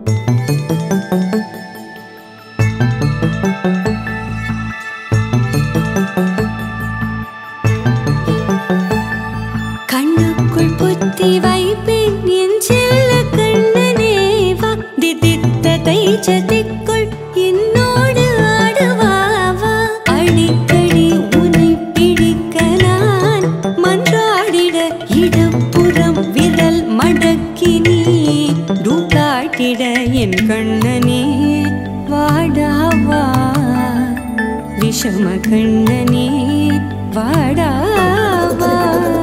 கண்ணுக்குள் புத்தி வைப்பேன் என் செல்ல கண்ணனே வா திதித்த தைச்சதிக்குள் என்னோடு ஆடுவாவா அடிக்கடி உனை பிடிக்க நான் மன்றாடிட இடப்புறம் விரல் மடக்கி நீ டூக்காட்டிட என் கண்ணனே வாடாவா விஷம கண்ணனே வாடாவா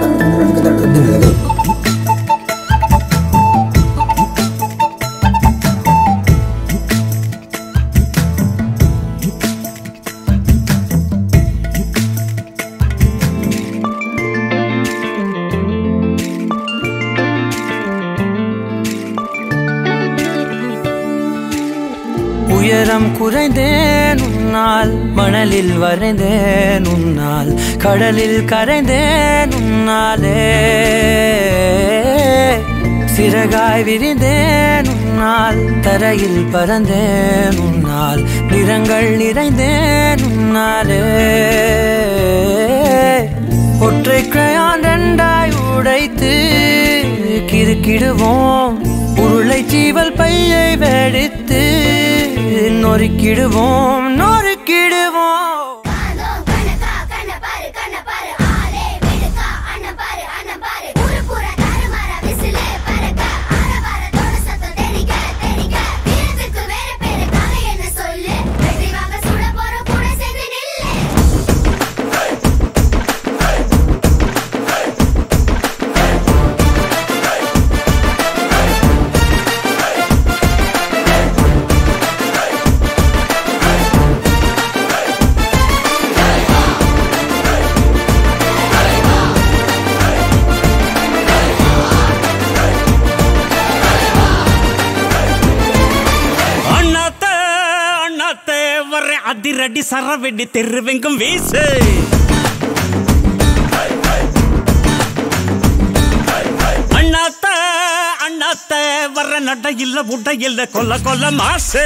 உயரம் குறைந்தேன் உன்னால் மணலில் வரைந்தேன் உன்னால் கடலில் கரைந்தேன் உன்னாலே சிறகாய் விரிந்தேன் உன்னால் தரையில் பறந்தேன் உன்னால் நிறங்கள் நிறைந்தேன் உன்னாலே ஒற்றை கிரையான் ரெண்டாய் உடைத்து கிறுக்கிடுவோம் உருளை சீவல் பையை வெடித்து நொறுக்கிடுவோம் நொறுக்கிடுவோம் காணோம் கணக்கா கண்ண பாரு கண்ண பாரு ஆளே வெடுக்கா அண்ணன் பாரு அண்ணன் பாரு ஊரு பூரா தாறுமாறா விசிலே பறக்க ஆரவாரத்தோட சத்தம் தெரிக்க தெரிக்க வீரத்துக்கு வேற பேரு காக என்ன சொல்லு வெற்றி வாங்க சுட போற கூட சேர்ந்து நில்லு அண்ணாத்த அண்ணாத்த வர அதிரடி சரவெடி தெருவெங்கும் வீசு அண்ணாத்த அண்ணாத்த வர நட இல்ல உட இல்ல கொல்ல கொல்ல மாசு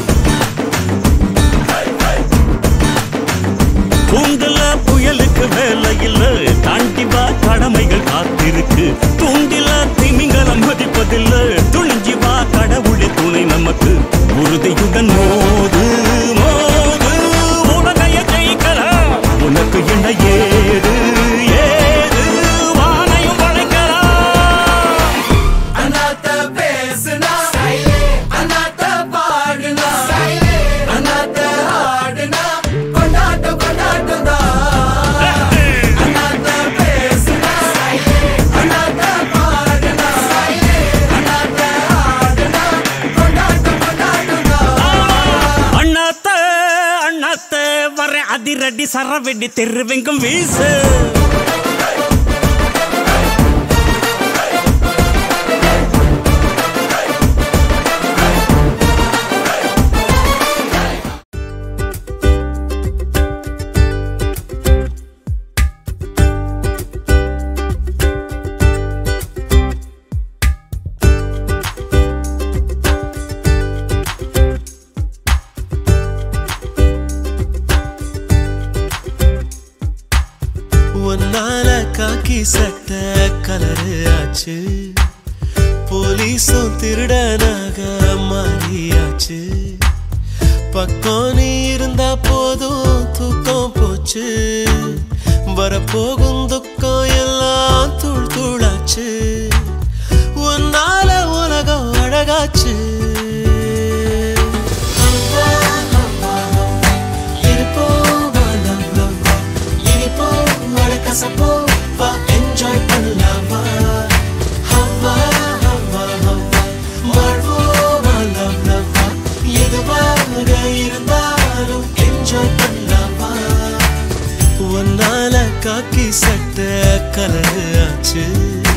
கூண்டுல புயலுக்கு வேலை இல்ல தாண்டி வா கடமைகள் காத்திருக்கு தூண்டில திமிங்கலம் மதிப்பதில்ல துணிஞ்சி வா கடவுளே துணை நமக்கு உறுதியுடன் மோது மோது உலகைய ஜெயிக்கலாம் உனக்கு என்ன ஏது ஏது வானையும் வளைக்கலாம் அண்ணாத்த பேசுனா அண்ணாத்த பாடுனா அண்ணாத்த ஆடுனா கொண்டாட்டம் கொண்டாட்டம் தான் அண்ணாத்த பேசுனா அண்ணாத்த பாடுனா அண்ணாத்த ஆடுனா கொண்டாட்டம் கொண்டாட்டம் தான் அண்ணாத்த அண்ணாத்த வர அதிரடி சரவெடி தெருவெங்கும் வீசு ஒன்னால காக்கி சட்ட கலரு ஆச்சு போலீஸும் திருடனாக மாறியாச்சு பக்கம் நீ இருந்தா போதும் தூக்கம் போச்சு வரப்போகும் துக்கம் எல்லாம் தூள் தூளாச்சு உன்னால உலகம் அழகாச்சு ஹவ்வா, ஹவ்வா, ஹவ்வா. இருப்போம் வா, love, love, வா. இனிப்போம் அட கசப்போம் வா என்ஜாய் பண்ணலாம் வா ஹவ்வா, ஹவ்வா, ஹவ்வா. வாழ்வோம் வா, love, love, வா. எதுவாக இருந்தாலும் என்ஜாய் பண்ணலாம் வா உன்னால காக்கி சட்ட கலரு ஆச்சு